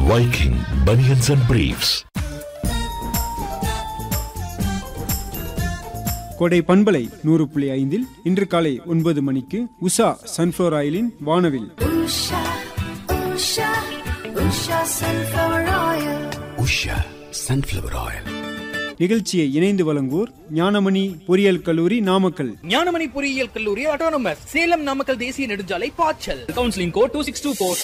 Viking Bunions and Briefs. கோடை பண்பலை நூறு புள்ளி ஐந்தில் இன்று காலை ஒன்பது மணிக்கு உஷா சன்ஃப்ளவர் ஆயிலின் வானவில் Usha, Usha, Usha sunflower oil. Usha sunflower oil நிகழ்ச்சியை இணைந்து வழங்குவோர் ஞானமணி பொறியியல் கல்லூரி நாமக்கல் ஞானமணி பொறியியல் கல்லூரி ஆட்டோனமஸ் சேலம் நாமக்கல் தேசிய நெடுஞ்சாலை பாய்ச்சல் counselling code two six two four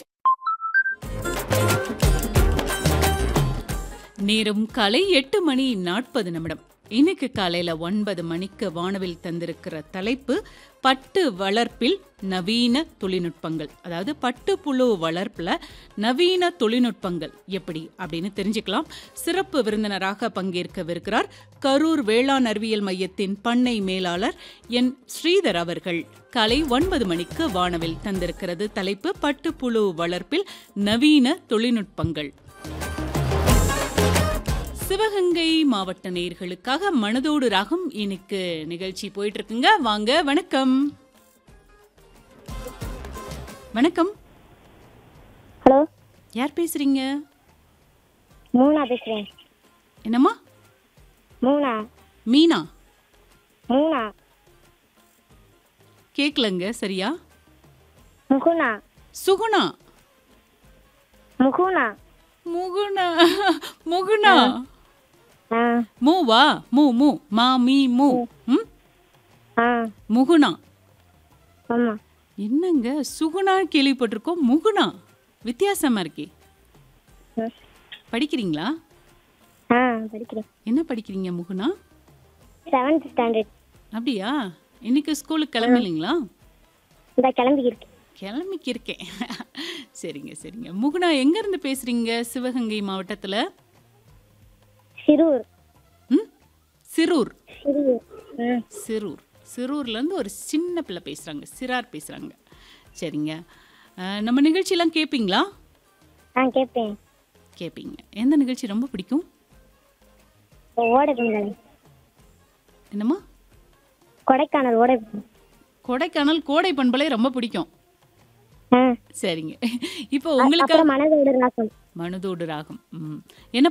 நேரம் காலை எட்டு மணி நாற்பது நிமிடம் இன்னைக்கு காலையில ஒன்பது மணிக்கு வானவில் தந்திருக்கிற தலைப்பு பட்டு வளர்ப்பில் நவீன தொழில்நுட்பங்கள் அதாவது பட்டு புழு வளர்ப்புல நவீன தொழில்நுட்பங்கள் எப்படி அப்படின்னு தெரிஞ்சுக்கலாம் சிறப்பு விருந்தினராக பங்கேற்கவிருக்கிறார் கரூர் வேளாண் அறிவியல் மையத்தின் பண்ணை மேலாளர் என் ஸ்ரீதர் அவர்கள் காலை ஒன்பது மணிக்கு வானவில் தந்திருக்கிறது தலைப்பு பட்டுப்புழு வளர்ப்பில் நவீன தொழில்நுட்பங்கள் சிவகங்கை மாவட்ட நேயர்களுக்காக மனதோடு ராகம் இன்னைக்கு நிகழ்ச்சி போயிட்டு இருக்குங்க வாங்க வணக்கம் வணக்கம் ஹலோ யார் பேசுறீங்க மூணா பேசுறேன் என்னம்மா மூணா மீனா மூணா கேக்கலங்க சரியா முகுணா சுகுணா முகுணா முகுணா முகுணா ஆ மூவா மூ மூ மா மீ மூ ம் ஆ முகுணா ஆமா என்னங்க சுகுணா கேள்விப்பட்டிருக்கோம் முகுணா வித்தியாசமா இருக்கே ம். படிக்கிறீங்களா ஆ படிக்கிறேன் என்ன படிக்கிறீங்க முகுணா செவன்த் ஸ்டாண்டர்ட் அப்படியா இன்னைக்கு ஸ்கூலுக்கு கிளம்பலீங்களா இந்த கிளம்பிக்கிருக்கேன் கிளம்பிக்கு இருக்கேன் சரிங்க சரிங்க முகுணா எங்க இருந்து பேசுறீங்க சிவகங்கை மாவட்டத்துல சிறுவர் ம் சிரூர் சிறுவர் ம் சிரூர் சிரூர்ல இருந்து ஒரு சின்ன பிள்ளை பேசுறாங்க சிறார் பேசுறாங்க சரிங்க அஹ், நம்ம நிகழ்ச்சியெல்லாம் கேட்பீங்களா ஆ கேட்பேன் கேட்பீங்க எந்த நிகழ்ச்சி ரொம்ப பிடிக்கும் ஓட பொங்கல் என்னம்மா கொடைக்கானல் ஓட பொங்கல் கொடைக்கானல் கோடை பண்பலை ரொம்ப பிடிக்கும் ஆ சரிங்க இப்போ உங்களுக்கு அப்புறம் மனதோட ராசம் மனதோடு ராகம் ம் என்ன